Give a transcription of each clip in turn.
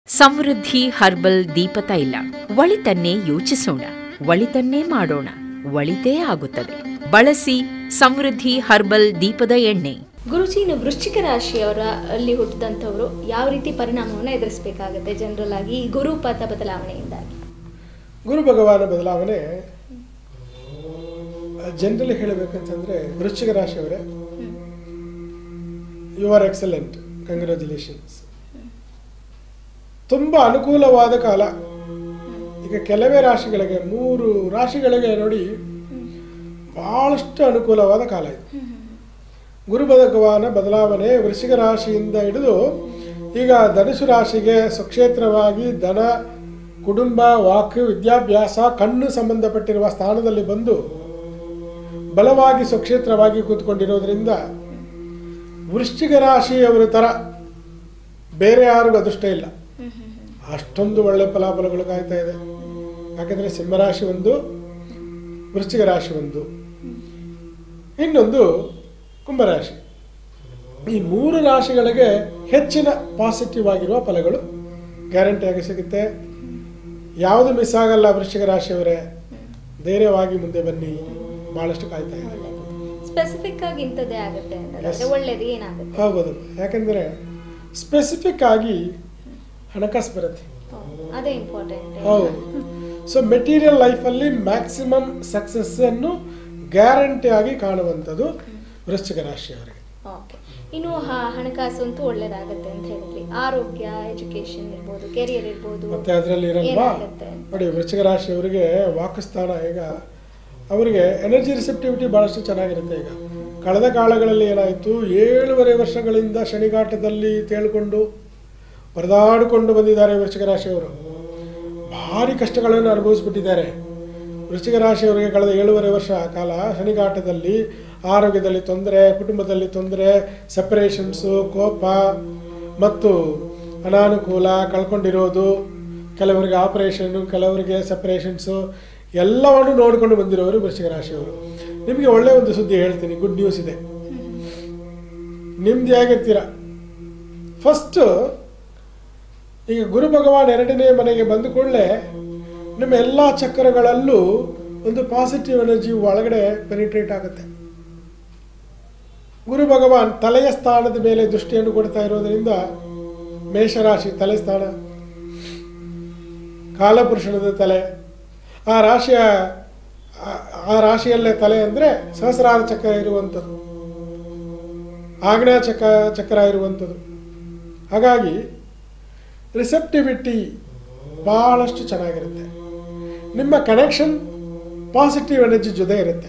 ಸಮೃದ್ಧಿ herbal ದೀಪ ತೈಲ ಒಳಿತನ್ನೇ ಯೋಚಿಸೋಣ ಒಳಿತನ್ನೇ ಮಾಡೋಣ ಒಳಿತೇ ಆಗುತ್ತದೆ ಬಳಸಿ ಸಮೃದ್ಧಿ ಹರ್ಬಲ್ ದೀಪದ ಎಣ್ಣೆ ಗುರುಜಿ ಇನ್ನು ವೃಶ್ಚಿಕ ರಾಶಿಯವರ ಅಲ್ಲಿ ಹುಟ್ಟಿದಂಥವರು ಯಾವ ರೀತಿ ಪರಿಣಾಮವನ್ನು ಎದುರಿಸಬೇಕಾಗತ್ತೆ ಜನರಲ್ ಆಗಿ ಈ ಗುರುಪಥ ಬದಲಾವಣೆಯಿಂದಾಗಿ ಗುರು ಭಗವಾನ ಬದಲಾವಣೆ ಜನರಲಿ ಹೇಳಬೇಕಂತಂದ್ರೆ ವೃಶ್ಚಿಕ ರಾಶಿಯವರೇ ಯು ಆರ್ ಎಕ್ಸಲೆಂಟ್ ಕಂಗ್ರ್ಯಾಚುಲೇಷನ್ಸ್ ತುಂಬ ಅನುಕೂಲವಾದ ಕಾಲ ಈಗ ಕೆಲವೇ ರಾಶಿಗಳಿಗೆ ಮೂರು ರಾಶಿಗಳಿಗೆ ನೋಡಿ ಬಹಳಷ್ಟು ಅನುಕೂಲವಾದ ಕಾಲ ಇದು ಗುರು ಭಗವಾನ ಬದಲಾವಣೆ ವೃಶ್ಚಿಕ ರಾಶಿಯಿಂದ ಹಿಡಿದು ಈಗ ಧನುಸು ರಾಶಿಗೆ ಸ್ವಕ್ಷೇತ್ರವಾಗಿ ಧನ ಕುಟುಂಬ ವಾಕ್ ವಿದ್ಯಾಭ್ಯಾಸ ಕಣ್ಣು ಸಂಬಂಧಪಟ್ಟಿರುವ ಸ್ಥಾನದಲ್ಲಿ ಬಂದು ಬಲವಾಗಿ ಸ್ವಕ್ಷೇತ್ರವಾಗಿ ಕೂತ್ಕೊಂಡಿರೋದ್ರಿಂದ ವೃಶ್ಚಿಕ ರಾಶಿಯವರ ಥರ ಬೇರೆ ಯಾರಿಗೂ ಅದೃಷ್ಟ ಇಲ್ಲ ಅಷ್ಟೊಂದು ಒಳ್ಳೆ ಫಲಾಫಲಗಳು ಕಾಯ್ತಾ ಇದೆ ಯಾಕಂದರೆ ಸಿಂಹರಾಶಿ ಒಂದು ವೃಶ್ಚಿಕ ರಾಶಿ ಒಂದು ಇನ್ನೊಂದು ಕುಂಭರಾಶಿ ಈ ಮೂರು ರಾಶಿಗಳಿಗೆ ಹೆಚ್ಚಿನ ಪಾಸಿಟಿವ್ ಆಗಿರುವ ಫಲಗಳು ಗ್ಯಾರಂಟಿಯಾಗಿ ಸಿಗುತ್ತೆ ಯಾವುದು ಮಿಸ್ ಆಗಲ್ಲ ವೃಶ್ಚಿಕ ರಾಶಿಯವರೇ ಧೈರ್ಯವಾಗಿ ಮುಂದೆ ಬನ್ನಿ ಬಹಳಷ್ಟು ಕಾಯ್ತಾ ಇದೆ ಸ್ಪೆಸಿಫಿಕ್ ಆಗಿ ಇಂಥದ್ದೇ ಆಗುತ್ತೆ Yes. ಅಂದ್ರೆ ಒಳ್ಳೇದು ಏನಾಗುತ್ತೆ ಹೌದು ಯಾಕೆಂದರೆ ಸ್ಪೆಸಿಫಿಕ್ ಆಗಿ ಹಣಕಾಸು ಬರುತ್ತೆ ಹೌದು, ಅದೇ ಇಂಪಾರ್ಟೆಂಟ್ ಹೌದು ಸೊ ಮೆಟೀರಿಯಲ್ ಲೈಫಲ್ಲಿ ಮ್ಯಾಕ್ಸಿಮಮ್ ಸಕ್ಸಸ್ಸನ್ನು ಗ್ಯಾರಂಟಿ ಆಗಿ ಕಾಣುವಂಥದ್ದು ವೃಶ್ಚಿಕ ರಾಶಿಯವರಿಗೆ ಓಕೆ ಇನ್ನು ಹ- ಹಣಕಾಸು ಅಂತೂ ಒಳ್ಳೇದಾಗತ್ತೆ ಅಂತ ಹೇಳಿದ್ರಿ ಆರೋಗ್ಯ ಎಜುಕೇಶನ್ ಇರ್ಬೋದು ಕೆರಿಯರ್ ಇರ್ಬೋದು ಮತ್ತೆ ಅದರಲ್ಲಿ ಇರಲ್ವಾ ಏನಾಗುತ್ತೆ? ನೋಡಿ ವೃಶ್ಚಿಕ ರಾಶಿಯವರಿಗೆ ವಾಕಸ್ಥಾನ ಈಗ ಅವರಿಗೆ ಎನರ್ಜಿ ರಿಸೆಪ್ಟಿವಿಟಿ ಭಾಳಷ್ಟು ಚೆನ್ನಾಗಿರುತ್ತೆ ಈಗ ಕಳೆದ ಕಾಲಗಳಲ್ಲಿ ಏನಾಯಿತು ಏಳುವರೆ ವರ್ಷಗಳಿಂದ ಶನಿಗಾಟದಲ್ಲಿ ತೇಳ್ಕೊಂಡು ಪರದಾಡಿಕೊಂಡು ಬಂದಿದ್ದಾರೆ ವೃಶ್ಚಿಕ ರಾಶಿಯವರು ಭಾರಿ ಕಷ್ಟಗಳನ್ನು ಅನುಭವಿಸ್ಬಿಟ್ಟಿದ್ದಾರೆ ವೃಶ್ಚಿಕ ರಾಶಿಯವರಿಗೆ ಕಳೆದ ಏಳುವರೆ ವರ್ಷ ಕಾಲ ಶನಿಗಾಟದಲ್ಲಿ ಆರೋಗ್ಯದಲ್ಲಿ ತೊಂದರೆ ಕುಟುಂಬದಲ್ಲಿ ತೊಂದರೆ ಸೆಪರೇಷನ್ಸು ಕೋಪ ಮತ್ತು ಅನಾನುಕೂಲ ಕಳ್ಕೊಂಡಿರೋದು ಕೆಲವರಿಗೆ ಆಪರೇಷನ್ನು ಕೆಲವರಿಗೆ ಸೆಪರೇಷನ್ಸು ಎಲ್ಲವನ್ನು ನೋಡಿಕೊಂಡು ಬಂದಿರೋರು ವೃಶ್ಚಿಕ ರಾಶಿಯವರು ನಿಮಗೆ ಒಳ್ಳೆಯ ಒಂದು ಸುದ್ದಿ ಹೇಳ್ತೀನಿ ಗುಡ್ ನ್ಯೂಸ್ ಇದೆ ನಿಮ್ದಿಯಾಗಿರ್ತೀರ ಫಸ್ಟು ಈಗ ಗುರು ಭಗವಾನ್ ಎರಡನೇ ಮನೆಗೆ ಬಂದ ಕೂಡಲೇ ನಿಮ್ಮ ಎಲ್ಲ ಚಕ್ರಗಳಲ್ಲೂ ಒಂದು ಪಾಸಿಟಿವ್ ಎನರ್ಜಿ ಒಳಗಡೆ ಪೆನಿಟ್ರೇಟ್ ಆಗುತ್ತೆ ಗುರು ಭಗವಾನ್ ತಲೆಯ ಸ್ಥಾನದ ಮೇಲೆ ದೃಷ್ಟಿಯನ್ನು ಕೊಡ್ತಾ ಇರೋದ್ರಿಂದ ಮೇಷರಾಶಿ ತಲೆ ಸ್ಥಾನ ಕಾಲಪುರುಷನದ ತಲೆ ಆ ರಾಶಿಯ ಆ- ಆ ರಾಶಿಯಲ್ಲೇ ತಲೆ ಅಂದರೆ ಸಹಸ್ರಾರ ಚಕ್ರ ಇರುವಂಥದ್ದು ಆಗ್ನೇಯ ಚಕ್ರ ಚಕ್ರ ಇರುವಂಥದ್ದು ಹಾಗಾಗಿ ರಿಸೆಪ್ಟಿವಿಟಿ ಭಾಳಷ್ಟು ಚೆನ್ನಾಗಿರುತ್ತೆ ನಿಮ್ಮ ಕನೆಕ್ಷನ್ ಪಾಸಿಟಿವ್ ಎನರ್ಜಿ ಜೊತೆ ಇರುತ್ತೆ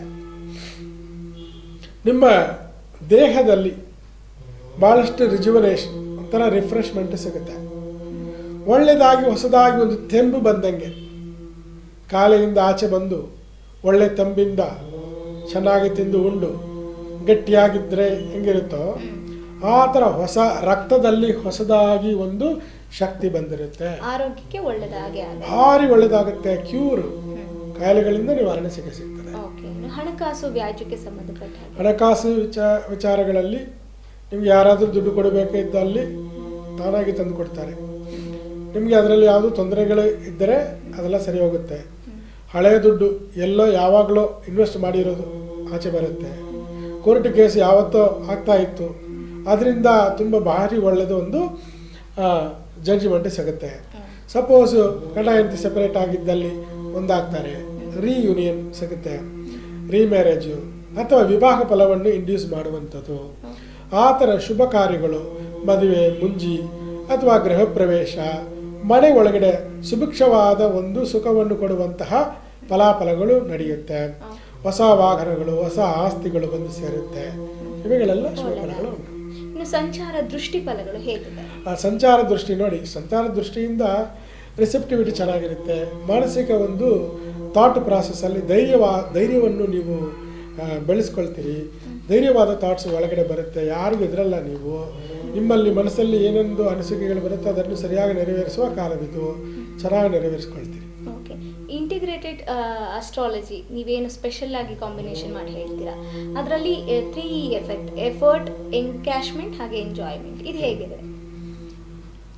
ನಿಮ್ಮ ದೇಹದಲ್ಲಿ ಭಾಳಷ್ಟು ರಿಜುವನೇಷನ್ ಒಂಥರ ರಿಫ್ರೆಶ್ಮೆಂಟ್ ಸಿಗುತ್ತೆ ಒಳ್ಳೆಯದಾಗಿ ಹೊಸದಾಗಿ ಒಂದು ತೆಂಬು ಬಂದಂಗೆ ಕಾಲೆಯಿಂದ ಆಚೆ ಬಂದು ಒಳ್ಳೆ ತಂಬಿಂದ ಚೆನ್ನಾಗಿ ತಿಂದು ಉಂಡು ಗಟ್ಟಿಯಾಗಿದ್ದರೆ ಹೆಂಗಿರುತ್ತೋ ಆ ಥರ ಹೊಸ ರಕ್ತದಲ್ಲಿ ಹೊಸದಾಗಿ ಒಂದು ಶಕ್ತಿ ಬಂದಿರುತ್ತೆ ಆರೋಗ್ಯಕ್ಕೆ ಒಳ್ಳೇದಾಗೆ ಆಗುತ್ತೆ ಭಾರಿ ಒಳ್ಳೆಯದಾಗುತ್ತೆ ಕ್ಯೂರ್ ಕಾಯಿಲೆಗಳಿಂದ ನಿವಾರಣೆ ಸಿಗ ಸಿಗ್ತದೆ ಓಕೆ ಇನ್ನು ಹಣಕಾಸು ವ್ಯಾಜ್ಯಕ್ಕೆ ಸಂಬಂಧಪಟ್ಟ ಹಾಗೆ ಹಣಕಾಸು ವಿಚಾರ ವಿಚಾರಗಳಲ್ಲಿ ನಿಮ್ಗೆ ಯಾರಾದರೂ ದುಡ್ಡು ಕೊಡಬೇಕಿದ್ದಲ್ಲಿ ತಾನಾಗಿ ತಂದು ಕೊಡ್ತಾರೆ ನಿಮಗೆ ಅದರಲ್ಲಿ ಯಾವುದು ತೊಂದರೆಗಳು ಇದ್ದರೆ ಅದೆಲ್ಲ ಸರಿ ಹೋಗುತ್ತೆ ಹಳೆಯ ದುಡ್ಡು ಎಲ್ಲೋ ಯಾವಾಗಲೋ ಇನ್ವೆಸ್ಟ್ ಮಾಡಿರೋದು ಆಚೆ ಬರುತ್ತೆ ಕೋರ್ಟ್ ಕೇಸ್ ಯಾವತ್ತೋ ಆಗ್ತಾ ಇತ್ತು ಅದರಿಂದ ತುಂಬ ಭಾರಿ ಒಳ್ಳೆಯದು ಒಂದು ಜಡ್ಜ್ಮೆಂಟ್ ಸಿಗುತ್ತೆ ಸಪೋಸು ಗಂಡ ಹೆಂಡತಿ ಸೆಪರೇಟ್ ಆಗಿದ್ದಲ್ಲಿ ಒಂದಾಗ್ತಾರೆ ರೀಯೂನಿಯನ್ ಸಿಗುತ್ತೆ ರೀಮ್ಯಾರೇಜು ಅಥವಾ ವಿವಾಹ ಫಲವನ್ನು ಇಂಡ್ಯೂಸ್ ಮಾಡುವಂಥದ್ದು ಆ ಥರ ಶುಭ ಕಾರ್ಯಗಳು ಮದುವೆ ಮುಂಜಿ ಅಥವಾ ಗೃಹ ಪ್ರವೇಶ ಮನೆ ಒಳಗಡೆ ಸುಭಿಕ್ಷವಾದ ಒಂದು ಸುಖವನ್ನು ಕೊಡುವಂತಹ ಫಲಾಫಲಗಳು ನಡೆಯುತ್ತೆ ಹೊಸ ವಾಹನಗಳು ಹೊಸ ಆಸ್ತಿಗಳು ಬಂದು ಸೇರುತ್ತೆ ಇವುಗಳೆಲ್ಲ ಶುಭ ಫಲಗಳು ಉಂಟು ಇನ್ನು ಸಂಚಾರ ದೃಷ್ಟಿ ಫಲಗಳು ಹೇಗಿದೆ ಆ ಸಂಚಾರ ದೃಷ್ಟಿ ನೋಡಿ ಸಂಚಾರ ದೃಷ್ಟಿಯಿಂದ ರಿಸೆಪ್ಟಿವಿಟಿ ಚೆನ್ನಾಗಿರುತ್ತೆ ಮಾನಸಿಕ ಒಂದು ಥಾಟ್ ಪ್ರಾಸೆಸ್ಸಲ್ಲಿ ಧೈರ್ಯವಾ ಧೈರ್ಯವನ್ನು ನೀವು ಆ, ಬೆಳೆಸ್ಕೊಳ್ತೀರಿ ಧೈರ್ಯವಾದ ಥಾಟ್ಸ್ ಒಳಗಡೆ ಬರುತ್ತೆ ಯಾರಿಗೂ ಎದುರಲ್ಲ ನೀವು ನಿಮ್ಮಲ್ಲಿ ಮನಸ್ಸಲ್ಲಿ ಏನೊಂದು ಅನಿಸಿಕೆಗಳು ಬರುತ್ತೆ ಅದನ್ನು ಸರಿಯಾಗಿ ನೆರವೇರಿಸುವ ಕಾಲವಿದು ಚೆನ್ನಾಗಿ ನೆರವೇರಿಸ್ಕೊಳ್ತೀರಿ ಓಕೆ ಇಂಟಿಗ್ರೇಟೆಡ್ ಅಸ್ಟ್ರಾಲಜಿ ನೀವೇನು ಸ್ಪೆಷಲ್ ಆಗಿ ಕಾಂಬಿನೇಷನ್ ಮಾಡಿ ಹೇಳ್ತೀರಾ ಅದರಲ್ಲಿ ತ್ರೀ ಎಫೆಕ್ಟ್ ಎಫರ್ಟ್ ಎನ್ಕ್ಯಾಶ್ಮೆಂಟ್ ಹಾಗೆ ಎಂಜಾಯ್ಮೆಂಟ್ ಇದು ಹೇಗಿದೆ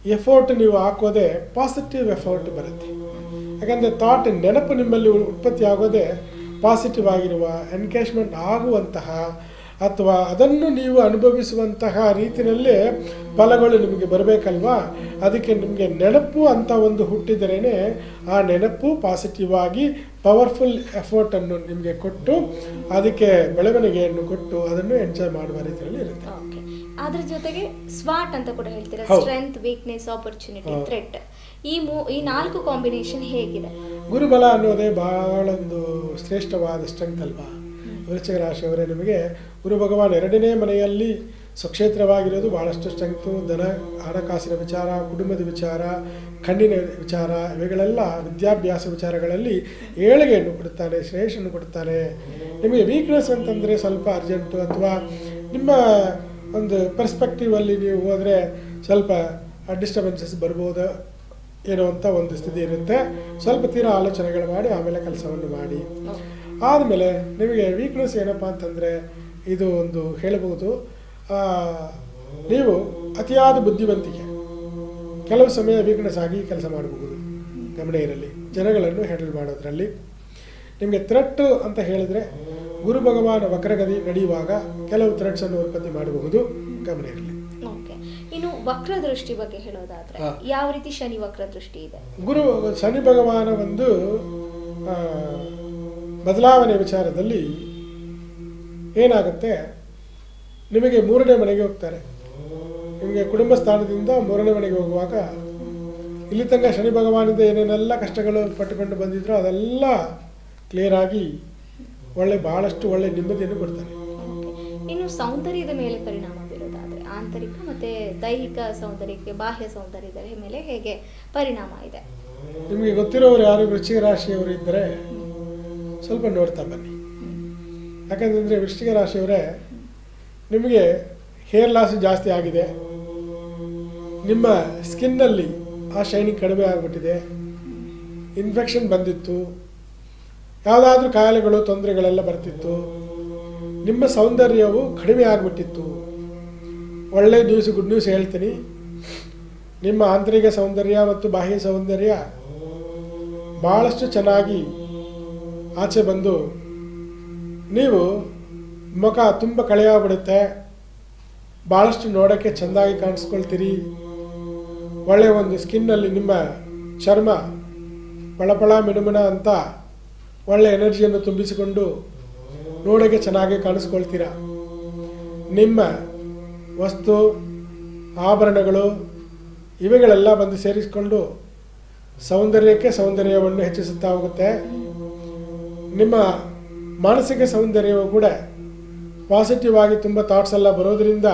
ಎಫರ್ಟ್ ನೀವು ಹಾಕೋದೇ ಪಾಸಿಟಿವ್ ಎಫರ್ಟ್ ಬರುತ್ತೆ ಯಾಕಂದರೆ ಥಾಟ್ ನೆನಪು ನಿಮ್ಮಲ್ಲಿ ಉತ್ಪತ್ತಿ ಆಗೋದೇ ಪಾಸಿಟಿವ್ ಆಗಿರುವ ಎನ್ಕೇಜ್ಮೆಂಟ್ ಆಗುವಂತಹ ಅಥವಾ ಅದನ್ನು ನೀವು ಅನುಭವಿಸುವಂತಹ ರೀತಿಯಲ್ಲೇ ಫಲಗಳು ನಿಮಗೆ ಬರಬೇಕಲ್ವಾ ಅದಕ್ಕೆ ನಿಮಗೆ ನೆನಪು ಅಂತ ಒಂದು ಹುಟ್ಟಿದರೇನೆ ಆ ನೆನಪು ಪಾಸಿಟಿವ್ ಆಗಿ ಪವರ್ಫುಲ್ ಎಫರ್ಟನ್ನು ನಿಮಗೆ ಕೊಟ್ಟು ಅದಕ್ಕೆ ಬೆಳವಣಿಗೆಯನ್ನು ಕೊಟ್ಟು ಅದನ್ನು ಎಂಜಾಯ್ ಮಾಡುವ ರೀತಿಯಲ್ಲಿ ಇರುತ್ತೆ ಓಕೆ ಅದ್ರ ಜೊತೆಗೆ ಸ್ವಾಟ್ ಅಂತ ಕೂಡ ಹೇಳ್ತೀರಾ ಹೌದು. ಸ್ಟ್ರೆಂತ್ ವೀಕ್ನೆಸ್ ಆಪರ್ಚುನಿಟಿ ಹೌದು. ಥ್ರೆಟ್ ಈ ಮೂ ಈ ನಾಲ್ಕು ಕಾಂಬಿನೇಷನ್ ಹೇಗಿದೆ ಗುರುಬಲ ಅನ್ನೋದೇ ಬಹಳೊಂದು ಶ್ರೇಷ್ಠವಾದ ಸ್ಟ್ರೆಂತ್ ಅಲ್ವಾ ವೃಶ್ಚಿಕ ರಾಶಿಯವರೇ ನಿಮಗೆ ಗುರು ಭಗವಾನ್ ಎರಡನೇ ಮನೆಯಲ್ಲಿ ಸ್ವಕ್ಷೇತ್ರವಾಗಿರೋದು ಬಹಳಷ್ಟು ಸ್ಟ್ರೆಂಗ್ತು ಧನ ಹಣಕಾಸಿನ ವಿಚಾರ ಕುಟುಂಬದ ವಿಚಾರ ಕಣ್ಣಿನ ವಿಚಾರ ಇವುಗಳೆಲ್ಲ ವಿದ್ಯಾಭ್ಯಾಸ ವಿಚಾರಗಳಲ್ಲಿ ಏಳಿಗೆಯನ್ನು ಕೊಡುತ್ತಾನೆ ಶ್ರೇಯಸ್ಸನ್ನು ಕೊಡುತ್ತಾನೆ ನಿಮಗೆ ವೀಕ್ನೆಸ್ ಅಂತಂದರೆ ಸ್ವಲ್ಪ ಅರ್ಜೆಂಟು ಅಥವಾ ನಿಮ್ಮ ಒಂದು ಪರ್ಸ್ಪೆಕ್ಟಿವ್ ಅಲ್ಲಿ ನೀವು ಹೋದರೆ ಸ್ವಲ್ಪ ಡಿಸ್ಟರ್ಬೆನ್ಸಸ್ ಬರ್ಬೋದು ಏನೋ ಅಂತ ಒಂದು ಸ್ಥಿತಿ ಇರುತ್ತೆ ಸ್ವಲ್ಪ ತೀರಾ ಆಲೋಚನೆಗಳು ಮಾಡಿ ಆಮೇಲೆ ಕೆಲಸವನ್ನು ಮಾಡಿ ಆದಮೇಲೆ ನಿಮಗೆ ವೀಕ್ನೆಸ್ ಏನಪ್ಪ ಅಂತಂದರೆ ಇದು ಒಂದು ಹೇಳಬಹುದು ಆ, ನೀವು ಅತಿಯಾದ ಬುದ್ಧಿವಂತಿಕೆ ಕೆಲವು ಸಮಯ ವೀಕ್ನೆಸ್ ಆಗಿ ಕೆಲಸ ಮಾಡಬಹುದು ಗಮನ ಇರಲಿ ಜನಗಳನ್ನು ಹ್ಯಾಂಡಲ್ ಮಾಡೋದ್ರಲ್ಲಿ ನಿಮಗೆ ಥ್ರೆಟ್ ಅಂತ ಹೇಳಿದರೆ ಗುರು ಭಗವಾನ್ ವಕ್ರಗತಿ ನಡೆಯುವಾಗ ಕೆಲವು ಥ್ರೆಟ್ಸನ್ನು ಉತ್ಪತ್ತಿ ಮಾಡಬಹುದು ಗಮನ ಇರಲಿ ಓಕೆ ಇನ್ನು ವಕ್ರದೃಷ್ಟಿ ಬಗ್ಗೆ ಹೇಳೋದಾದ್ರೆ ಹಾ. ಯಾವ ರೀತಿ ಶನಿ ವಕ್ರದೃಷ್ಟಿ ಇದೆ ಗುರು ಶನಿ ಭಗವಾನ ಒಂದು ಆ, ಬದಲಾವಣೆ ವಿಚಾರದಲ್ಲಿ ಏನಾಗುತ್ತೆ ನಿಮಗೆ ಮೂರನೇ ಮನೆಗೆ ಹೋಗ್ತಾರೆ ನಿಮಗೆ ಕುಟುಂಬ ಸ್ಥಾನದಿಂದ ಮೂರನೇ ಮನೆಗೆ ಹೋಗುವಾಗ ಇಲ್ಲಿ ತನಕ ಶನಿ ಭಗವಾನಿಂದ ಏನೇನೆಲ್ಲ ಕಷ್ಟಗಳು ಪಟ್ಟುಕೊಂಡು ಬಂದಿದ್ರೋ ಅದೆಲ್ಲ ಕ್ಲಿಯರ್ ಆಗಿ ಒಳ್ಳೆ ಬಹಳಷ್ಟು ಒಳ್ಳೆ ನೆಮ್ಮದಿಯನ್ನು ಕೊಡ್ತಾನೆ Okay. ಇನ್ನು ಸೌಂದರ್ಯದ ಮೇಲೆ ಪರಿಣಾಮ ಬೀರೋದಾದ್ರೆ ಆಂತರಿಕ ಮತ್ತೆ ದೈಹಿಕ ಸೌಂದರ್ಯಕ್ಕೆ ಬಾಹ್ಯ ಸೌಂದರ್ಯದ ಮೇಲೆ ಹೇಗೆ ಪರಿಣಾಮ ಇದೆ ನಿಮಗೆ ಗೊತ್ತಿರೋರು ಯಾರು ವೃಶ್ಚಿಕ ರಾಶಿಯವರು ಇದ್ದರೆ ಸ್ವಲ್ಪ ನೋಡ್ತಾ ಬನ್ನಿ ಯಾಕಂತಂದರೆ ವೃಶ್ಚಿಕ ರಾಶಿಯವರೇ ನಿಮಗೆ ಹೇರ್ ಲಾಸ್ ಜಾಸ್ತಿ ಆಗಿದೆ ನಿಮ್ಮ ಸ್ಕಿನ್ನಲ್ಲಿ ಆ ಶೈನಿಂಗ್ ಕಡಿಮೆ ಆಗಿಬಿಟ್ಟಿದೆ ಇನ್ಫೆಕ್ಷನ್ ಬಂದಿತ್ತು ಯಾವುದಾದ್ರೂ ಕಾಯಿಲೆಗಳು ತೊಂದರೆಗಳೆಲ್ಲ ಬರ್ತಿತ್ತು ನಿಮ್ಮ ಸೌಂದರ್ಯವು ಕಡಿಮೆ ಆಗಿಬಿಟ್ಟಿತ್ತು ಒಳ್ಳೆ ನ್ಯೂಸ್ ಗುಡ್ ನ್ಯೂಸ್ ಹೇಳ್ತೀನಿ ನಿಮ್ಮ ಆಂತರಿಕ ಸೌಂದರ್ಯ ಮತ್ತು ಬಾಹ್ಯ ಸೌಂದರ್ಯ ಭಾಳಷ್ಟು ಚೆನ್ನಾಗಿ ಆಚೆ ಬಂದು ನೀವು ಮುಖ ತುಂಬ ಕಳೆಯಾಗ್ಬಿಡುತ್ತೆ ಭಾಳಷ್ಟು ನೋಡೋಕ್ಕೆ ಚೆಂದಾಗಿ ಕಾಣಿಸ್ಕೊಳ್ತೀರಿ ಒಳ್ಳೆಯ ಒಂದು ಸ್ಕಿನ್ನಲ್ಲಿ ನಿಮ್ಮ ಚರ್ಮ ಪಳಪಳ ಮಿಣುಮಿಣ ಅಂತ ಒಳ್ಳೆ ಎನರ್ಜಿಯನ್ನು ತುಂಬಿಸಿಕೊಂಡು ನೋಡೋಕ್ಕೆ ಚೆನ್ನಾಗಿ ಕಾಣಿಸ್ಕೊಳ್ತೀರ ನಿಮ್ಮ ವಸ್ತು ಆಭರಣಗಳು ಇವುಗಳೆಲ್ಲ ಬಂದು ಸೇರಿಸಿಕೊಂಡು ಸೌಂದರ್ಯಕ್ಕೆ ಸೌಂದರ್ಯವನ್ನು ಹೆಚ್ಚಿಸುತ್ತಾ ಹೋಗುತ್ತೆ ನಿಮ್ಮ ಮಾನಸಿಕ ಸೌಂದರ್ಯವು ಕೂಡ ಪಾಸಿಟಿವ್ ಆಗಿ ತುಂಬ ಥಾಟ್ಸ್ ಎಲ್ಲ ಬರೋದರಿಂದ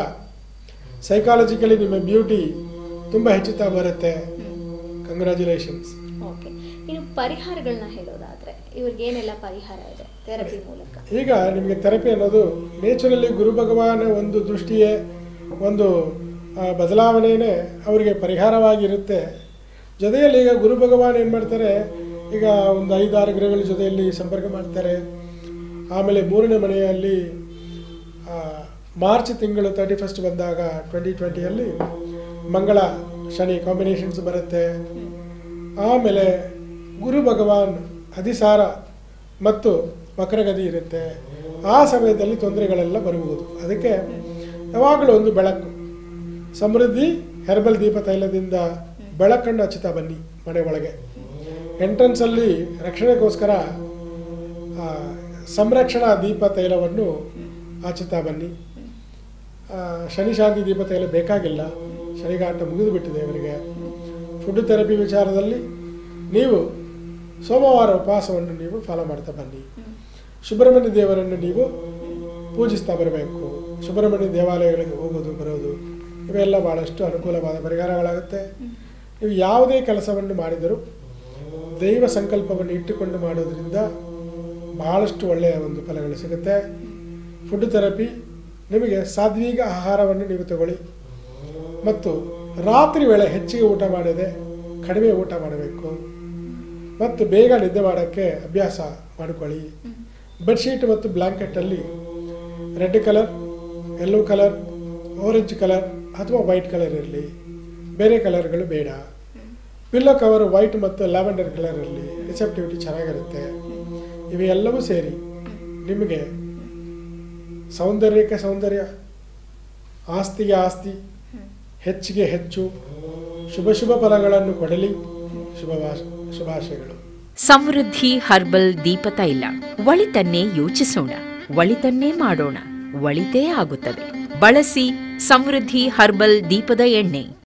ಸೈಕಾಲಜಿಕಲಿ ನಿಮ್ಮ ಬ್ಯೂಟಿ ತುಂಬ ಹೆಚ್ಚುತ್ತಾ ಬರುತ್ತೆ ಕಂಗ್ರ್ಯಾಚುಲೇಷನ್ಸ್ ಓಕೆ ಇನ್ನು ಪರಿಹಾರಗಳನ್ನ ಹೇಳೋದಾದ್ರೆ ಇವ್ರಿಗೆ ಏನೆಲ್ಲ ಪರಿಹಾರ ಇದೆ ಥೆರಪಿ ಮೂಲಕ ಈಗ ನಿಮಗೆ ಥೆರಪಿ ಅನ್ನೋದು ನೇಚರಲ್ಲಿ ಗುರು ಭಗವಾನ ಒಂದು ದೃಷ್ಟಿಯೇ ಒಂದು ಆ, ಬದಲಾವಣೆಯೇ ಅವರಿಗೆ ಪರಿಹಾರವಾಗಿರುತ್ತೆ ಜೊತೆಯಲ್ಲಿ ಈಗ ಗುರು ಭಗವಾನ್ ಏನು ಮಾಡ್ತಾರೆ ಈಗ ಒಂದು ಐದಾರು ಗ್ರಹಗಳ ಜೊತೆಯಲ್ಲಿ ಸಂಪರ್ಕ ಮಾಡ್ತಾರೆ ಆಮೇಲೆ ಮೂರನೇ ಮನೆಯಲ್ಲಿ ಆ, ಮಾರ್ಚ್ ತಿಂಗಳು ತರ್ಟಿ ಫಸ್ಟ್ ಬಂದಾಗ ಟ್ವೆಂಟಿ ಟ್ವೆಂಟಿಯಲ್ಲಿ ಮಂಗಳ ಶನಿ ಕಾಂಬಿನೇಷನ್ಸ್ ಬರುತ್ತೆ ಆಮೇಲೆ ಗುರು ಭಗವಾನ್ ಅಧಿಸಾರ ಮತ್ತು ವಕ್ರಗತಿ ಇರುತ್ತೆ ಆ ಸಮಯದಲ್ಲಿ ತೊಂದರೆಗಳೆಲ್ಲ ಬರುವುದು ಅದಕ್ಕೆ ಯಾವಾಗಲೂ ಒಂದು ಬೆಳಕು ಸಮೃದ್ಧಿ ಹೆರ್ಬಲ್ ದೀಪ ತೈಲದಿಂದ ಬೆಳಕನ್ನು ಹಚ್ಚುತ್ತಾ ಬನ್ನಿ ಮನೆ ಒಳಗೆ ಎಂಟ್ರೆನ್ಸಲ್ಲಿ ರಕ್ಷಣೆಗೋಸ್ಕರ ಆ, ಸಂರಕ್ಷಣಾ ದೀಪ ತೈಲವನ್ನು ಹಚ್ಚುತ್ತಾ ಬನ್ನಿ ಆ, ಶನಿ ಶಾಂತಿ ದೀಪ ತೈಲ ಬೇಕಾಗಿಲ್ಲ ಶನಿಗಾಟ ಮುಗಿದು ಬಿಟ್ಟಿದೆ ಇವರಿಗೆ ಫುಡ್ ಥೆರಪಿ ವಿಚಾರದಲ್ಲಿ ನೀವು ಸೋಮವಾರ ಉಪವಾಸವನ್ನು ನೀವು ಫಾಲೋ ಮಾಡ್ತಾ ಬನ್ನಿ ಸುಬ್ರಹ್ಮಣ್ಯ ದೇವರನ್ನು ನೀವು ಪೂಜಿಸ್ತಾ ಬರಬೇಕು ಸುಬ್ರಹ್ಮಣ್ಯ ದೇವಾಲಯಗಳಿಗೆ ಹೋಗೋದು ಬರೋದು ಇವೆಲ್ಲ ಭಾಳಷ್ಟು ಅನುಕೂಲವಾದ ಪರಿಹಾರಗಳಾಗುತ್ತೆ ನೀವು ಯಾವುದೇ ಕೆಲಸವನ್ನು ಮಾಡಿದರೂ ದೈವ ಸಂಕಲ್ಪವನ್ನು ಇಟ್ಟುಕೊಂಡು ಮಾಡೋದ್ರಿಂದ ಬಹಳಷ್ಟು ಒಳ್ಳೆಯ ಒಂದು ಫಲಗಳು ಸಿಗುತ್ತೆ ಫುಡ್ ಥೆರಪಿ ನಿಮಗೆ ಸಾತ್ವಿಕ ಆಹಾರವನ್ನು ನೀವು ತಗೊಳ್ಳಿ ಮತ್ತು ರಾತ್ರಿ ವೇಳೆ ಹೆಚ್ಚಿಗೆ ಊಟ ಮಾಡದೆ ಕಡಿಮೆ ಊಟ ಮಾಡಬೇಕು ಮತ್ತು ಬೇಗ ನಿದ್ದೆ ಮಾಡೋಕ್ಕೆ ಅಭ್ಯಾಸ ಮಾಡಿಕೊಳ್ಳಿ ಬೆಡ್ಶೀಟ್ ಮತ್ತು ಬ್ಲ್ಯಾಂಕೆಟಲ್ಲಿ red colour yellow colour orange colour ಅಥವಾ ವೈಟ್ ಕಲರ್ ಇರಲಿ ಬೇರೆ ಕಲರ್ಗಳು ಬೇಡ ಪಿಲ್ಲೋ ಕವರ್ ವೈಟ್ ಮತ್ತು ಲ್ಯಾವೆಂಡರ್ ಕಲರಲ್ಲಿ ರಿಸೆಪ್ಟಿವಿಟಿ ಚೆನ್ನಾಗಿರುತ್ತೆ ಇವೆಲ್ಲವೂ ಸೇರಿ ನಿಮಗೆ ಸೌಂದರ್ಯಕ್ಕೆ ಸೌಂದರ್ಯ ಆಸ್ತಿಗೆ ಆಸ್ತಿ ಹೆಚ್ಚಿಗೆ ಹೆಚ್ಚು ಶುಭ ಶುಭ ಫಲಗಳನ್ನು ಕೊಡಲಿ ಶುಭ ಶುಭಾಶಯಗಳು ಸಮೃದ್ಧಿ ಹರ್ಬಲ್ ದೀಪ ತೈಲ ಒಳಿತನ್ನೇ ಯೋಚಿಸೋಣ ಒಳಿತನ್ನೇ ಮಾಡೋಣ ಒಳಿತೇ ಆಗುತ್ತದೆ ಬಳಸಿ ಸಮೃದ್ಧಿ ಹರ್ಬಲ್ ದೀಪದ ಎಣ್ಣೆ